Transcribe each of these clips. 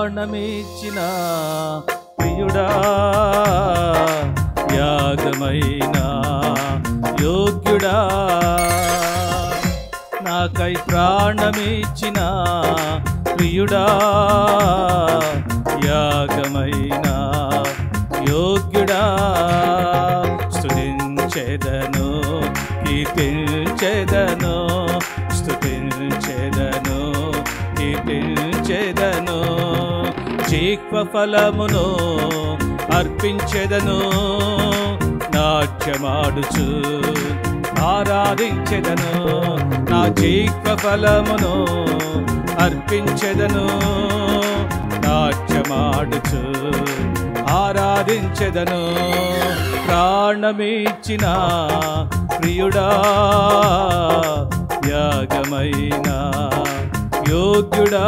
ప్రాణమిచ్చిన ప్రియుడా యాగమైన యోగ్యుడా నాకై ప్రాణమిచ్చిన ప్రియుడా యాగమైన యోగ్యుడా స్తుతించెదను కీర్తించెదను స్తుతించెదను కీర్తించెదను జీక్వ ఫలమును అర్పించెదను నాట్యమాడుచు ఆరాధించెదను నా జీక్వ ఫలమును అర్పించెదను నాట్యమాడుచు ఆరాధించెదను ప్రాణమిచ్చిన ప్రియుడా యాగమైన యోగ్యుడా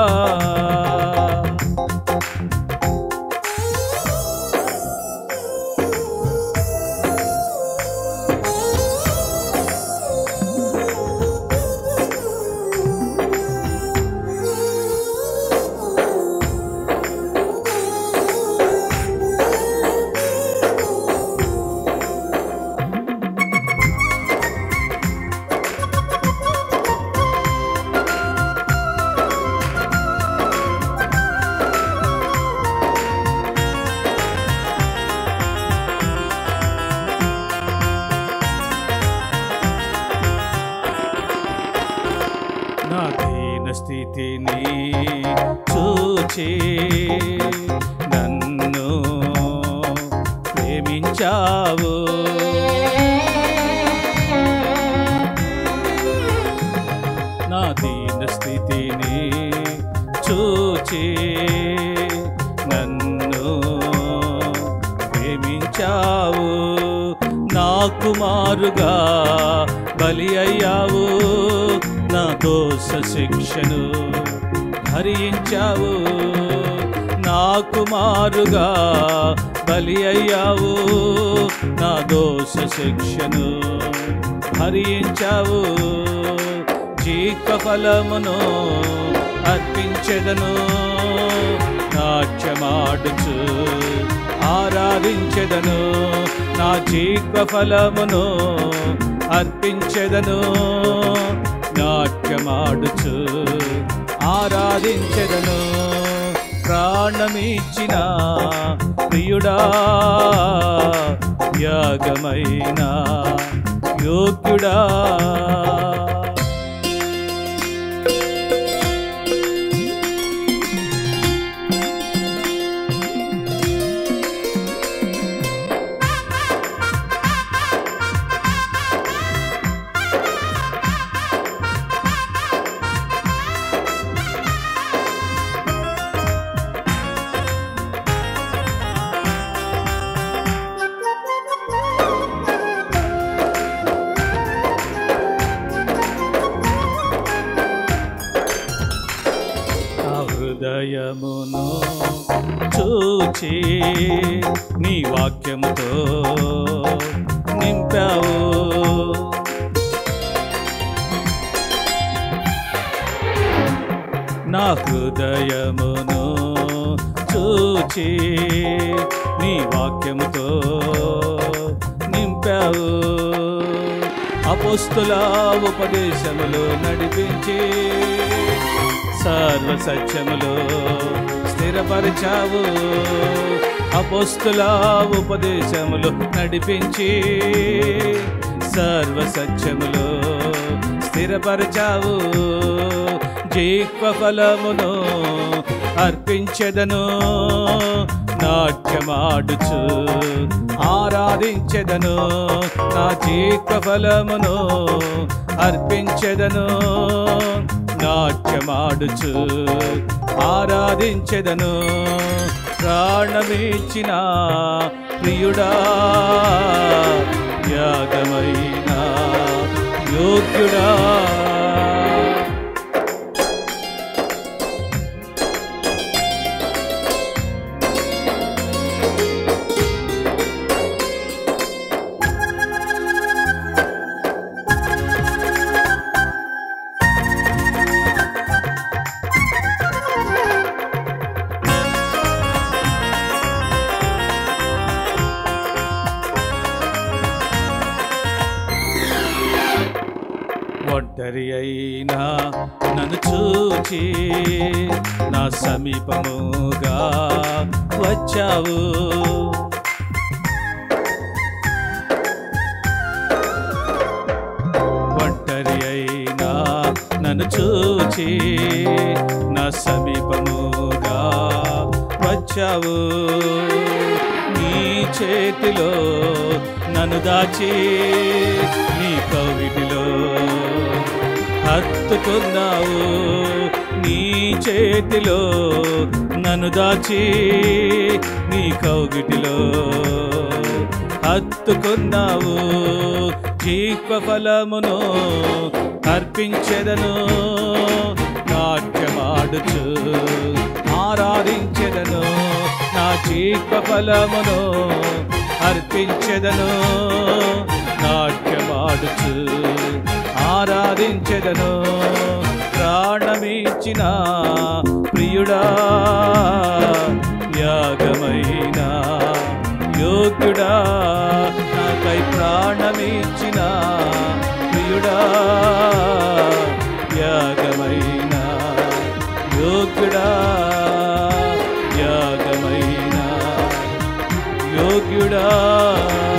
నా దీన స్థితిని చూచి నన్ను ప్రేమించావు నా దీన స్థితిని చూచి నన్ను ప్రేమించావు నా కుమారుగా బలి అయ్యావు నా దోష శిక్షను భరించావు నా కుమారుగా బలి అయ్యావు నా దోష శిక్షను భరించావు జీక ఫలమును అర్పించెదను నాట్యమాడుచు ఆరాధించెదను నా జీక ఫలమును అర్పించెదను నాట్యమాడుచు ఆరాధించెదను ప్రాణమిచ్చిన ప్రియుడా యాగమైన యోగ్యుడా నా హృదయమును చూచి నీ వాక్యముతో నింపావు నా హృదయమును చూచి నీ వాక్యముతో నింపావు అపోస్తుల ఉపదేశములు నడిపించి సర్వ సత్యములో స్థిరపరిచావు అపోస్తుల ఉపదేశములు నడిపించి సర్వ సత్యములో స్థిరపరిచావు జీక్వ ఫలమును అర్పించెదను నాట్యమాడుచు ఆరాధించెదను నా జీక్వ ఫలమును అర్పించెదను నాట్యమాడుచు ఆరాధించెదను ప్రాణమిచ్చిన ప్రియుడా యాగమైన యోగ్యుడా ఒంటరి అయినా నన్ను చూచి నా సమీపముగా వచ్చావు ఒంటరి అయినా నన్ను చూచి నా సమీపముగా వచ్చావు నీ చేతిలో నన్ను దాచి నీ కవిటిలో హత్తుకున్నావు నీ చేతిలో నన్ను దాచి నీ కౌగిటిలో హత్తుకున్నావు జీవ ఫలమును అర్పించెదను నాట్యమాడుచు ఆరాధించెదను నా జీవ ఫలమును అర్పించెదను నాట్యమాడుచు ఆరాధించెదను ప్రాణమిచ్చిన ప్రియుడా యాగమైన యోగ్యుడా నాకై ప్రాణమిచ్చిన ప్రియుడా యాగమైన యోగ్యుడా యాగమైన యోగ్యుడా